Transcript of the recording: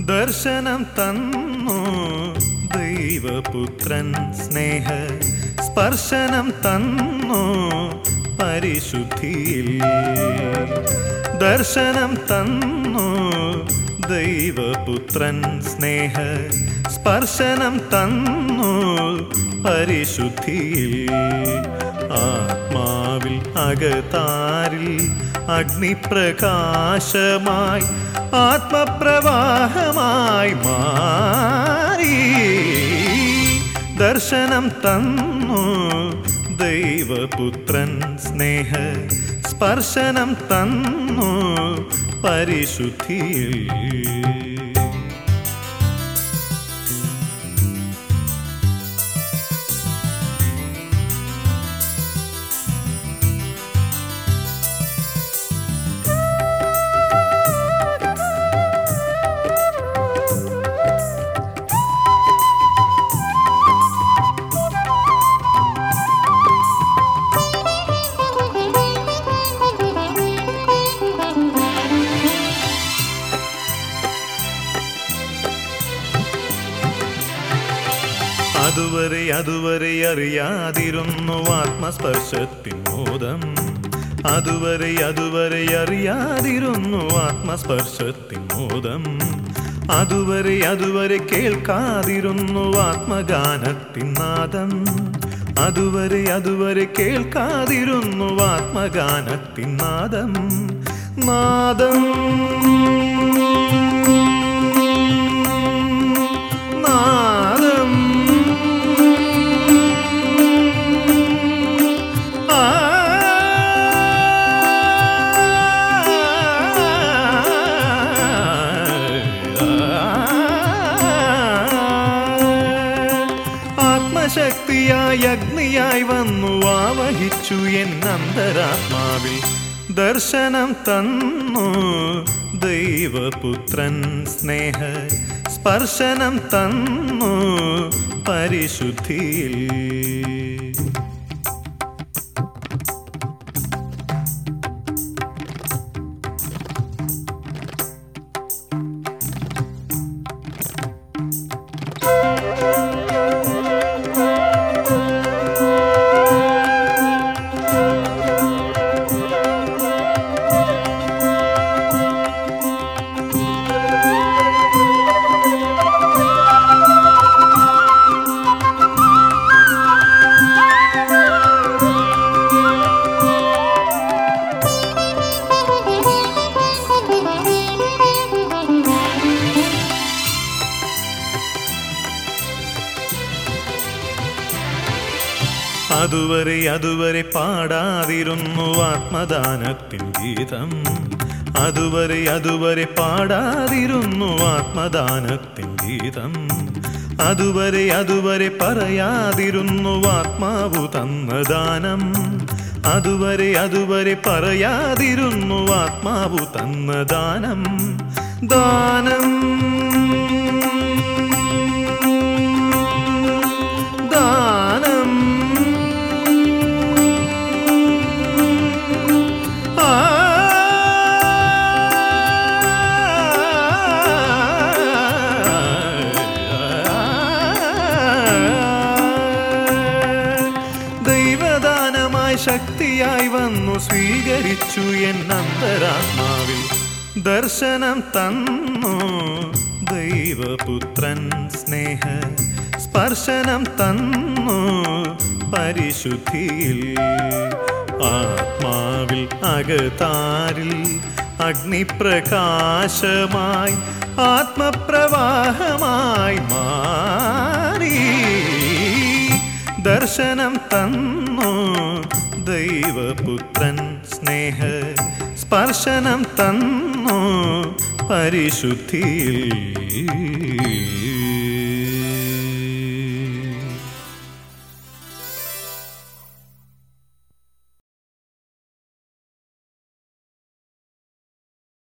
ദർശനം തന്നു ദൈവപുത്രൻ സ്നേഹ സ്പർശനം തന്നു പരിശുദ്ധിയിൽ ദർശനം തന്നു ദൈവപുത്രൻ സ്നേഹ സ്പർശനം തന്നു പരിശുദ്ധിയിൽ ആത്മാവിൽ അകതാരിൽ അഗ്നിപ്രകാശമായി ആത്മപ്രവാഹമായി മാറി ദർശനം തന്നു ദൈവപുത്രൻ സ്നേഹ സ്പർശനം തന്നു പരിശുദ്ധിയിൽ അതുവരെ അതുവരെ അറിയാതിരുന്നു ആത്മസ്പർശത്തിൻ മോദം അതുവരെ അതുവരെ അറിയാതിരുന്നു ആത്മസ്പർശത്തിൻ മോദം അതുവരെ അതുവരെ കേൾക്കാതിരുന്നു ആത്മഗാനത്തിൻ നാദം അതുവരെ അതുവരെ കേൾക്കാതിരുന്നു ആത്മഗാനത്തിൻ നാദം നാദം നാദം ആ ആത്മശക്തിയായി അഗ്നിയായി വന്നു ആവഹിച്ചു എൻ അന്തരാത്മാവിൽ ദർശനം തന്നു ദൈവപുത്രൻ സ്നേഹ സ്പർശനം തന്നു പരിശുദ്ധിയിൽ അതുവരെ അതുവരെ പാടാതിരുന്നു ആത്മദാനത്തിൻ ഗീതം അതുവരെ അതുവരെ പാടാതിരുന്നു ആത്മദാനത്തിൻ ഗീതം അതുവരെ അതുവരെ പറയാതിരുന്നു ആത്മാവു തന്ന ദാനം അതുവരെ അതുവരെ പറയാതിരുന്നു ആത്മാവു തന്ന ദാനം ദാനം ദാനം ആ ദൈവദാനമായി ശക്തിയായി വന്നു സ്വീകരിച്ചു എൻ അന്തരാത്മാവിൽ ദർശനം തന്നു ദൈവപുത്രൻ സ്നേഹ സ്പർശനം തന്നു പരിശുദ്ധിയിൽ ആത്മാവിൽ അകതാരിൽ അഗ്നിപ്രകാശമായി ആത്മപ്രവാഹമായി മാറി ദർശനം തന്നു ദൈവപുത്രൻ സ്നേഹ സ്പർശനം തന്നു പരിശുദ്ധിയിൽ